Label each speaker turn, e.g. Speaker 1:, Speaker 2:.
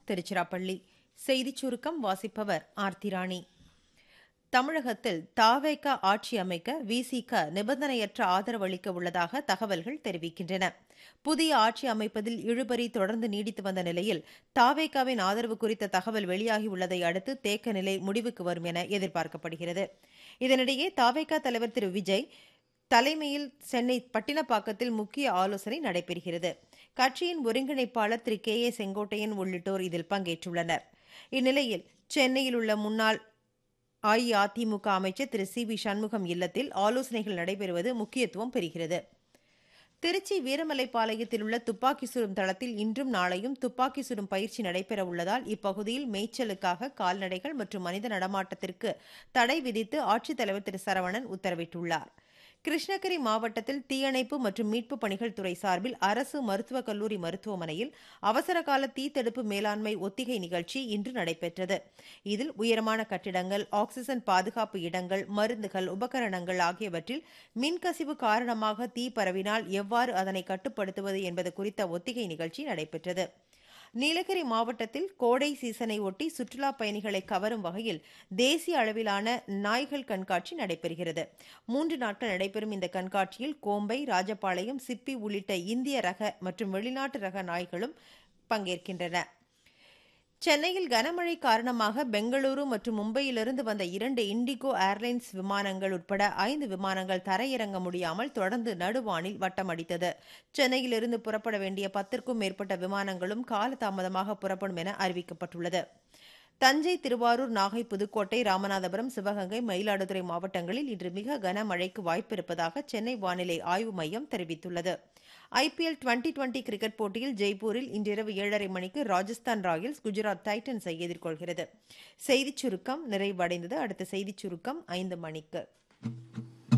Speaker 1: திருச்சிராப்பள்ளி செய்திச் சுருக்கம் வாசிப்பவர் ஆர்த்திராணி தமிழகத்தில் தாவேக ஆட்சி அமைக்க விசிக நிபந்தனையற்ற ஆதரவு அளிக்க உள்ளதாக தகவல்கள் தெரிவிக்கின்றன புதிய ஆட்சி அமைப்பதில் இழுபறி தொடர்ந்து நீடித்து வந்த நிலையில் தாவேகாவின் ஆதரவு குறித்த தகவல் வெளியாகியுள்ளதை அடுத்து தேக்க நிலை முடிவுக்கு வரும் என எதிர்பார்க்கப்படுகிறது இதனிடையே தாவேகா தலைவர் திரு விஜய் தலைமையில் சென்னை பட்டினப்பாக்கத்தில் முக்கிய ஆலோசனை நடைபெறுகிறது கட்சியின் ஒருங்கிணைப்பாளர் திரு கே ஏ செங்கோட்டையன் உள்ளிட்டோர் இதில் பங்கேற்றுள்ளனர் இந்நிலையில் சென்னையில் உள்ள முன்னாள் அஇஅதிமுக அமைச்சர் திரு சி வி சண்முகம் இல்லத்தில் ஆலோசனைகள் நடைபெறுவது முக்கியத்துவம் பெறுகிறது திருச்சி வீரமலைப்பாளையத்தில் உள்ள துப்பாக்கி சுடும் தளத்தில் இன்றும் நாளையும் துப்பாக்கி சுடும் பயிற்சி நடைபெற உள்ளதால் இப்பகுதியில் மேய்ச்சலுக்காக கால்நடைகள் மற்றும் மனித நடமாட்டத்திற்கு தடை விதித்து ஆட்சித்தலைவர் திரு சரவணன் உத்தரவிட்டுள்ளார் கிருஷ்ணகிரி மாவட்டத்தில் தீயணைப்பு மற்றும் மீட்பு பணிகள் துறை சார்பில் அரசு மருத்துவக் கல்லூரி மருத்துவமனையில் அவசரகால தீத்தடுப்பு மேலாண்மை ஒத்திகை நிகழ்ச்சி இன்று நடைபெற்றது இதில் உயரமான கட்டிடங்கள் ஆக்சிஜன் பாதுகாப்பு இடங்கள் மருந்துகள் உபகரணங்கள் ஆகியவற்றில் மின்கசிவு காரணமாக தீ பரவினால் எவ்வாறு அதனை கட்டுப்படுத்துவது என்பது குறித்த ஒத்திகை நிகழ்ச்சி நடைபெற்றது நீலகிரி மாவட்டத்தில் கோடை சீசனை ஒட்டி சுற்றுலா பயணிகளை கவரும் வகையில் தேசிய அளவிலான நாய்கள் கண்காட்சி நடைபெறுகிறது மூன்று நாட்கள் நடைபெறும் இந்த கண்காட்சியில் கோம்பை ராஜபாளையம் சிப்பி உள்ளிட்ட இந்திய ரக மற்றும் வெளிநாட்டு ரக நாய்களும் பங்கேற்கின்றன சென்னையில் கனமழை காரணமாக பெங்களூரு மற்றும் மும்பையிலிருந்து வந்த இரண்டு இண்டிகோ ஏர்லைன்ஸ் விமானங்கள் உட்பட ஐந்து விமானங்கள் தரையிறங்க முடியாமல் தொடர்ந்து நடுவானில் வட்டமடித்தது சென்னையிலிருந்து புறப்பட வேண்டிய பத்திற்கும் மேற்பட்ட விமானங்களும் காலதாமதமாக புறப்படும் என அறிவிக்கப்பட்டுள்ளது தஞ்சை திருவாரூர் நாகை புதுக்கோட்டை ராமநாதபுரம் சிவகங்கை மயிலாடுதுறை மாவட்டங்களில் இன்று மிக கனமழைக்கு வாய்ப்பிருப்பதாக சென்னை வானிலை ஆய்வு மையம் தெரிவித்துள்ளது ஐபிஎல் டுவெண்டி டுவெண்டி கிரிக்கெட் போட்டியில் ஜெய்ப்பூரில் இன்றிரவு ஏழரை மணிக்கு ராஜஸ்தான் ராயல்ஸ் குஜராத் டைட்டன்ஸை எதிர்கொள்கிறது செய்திச் சுருக்கம் நிறைவடைந்தது அடுத்த செய்திச் சுருக்கம் ஐந்து மணிக்கு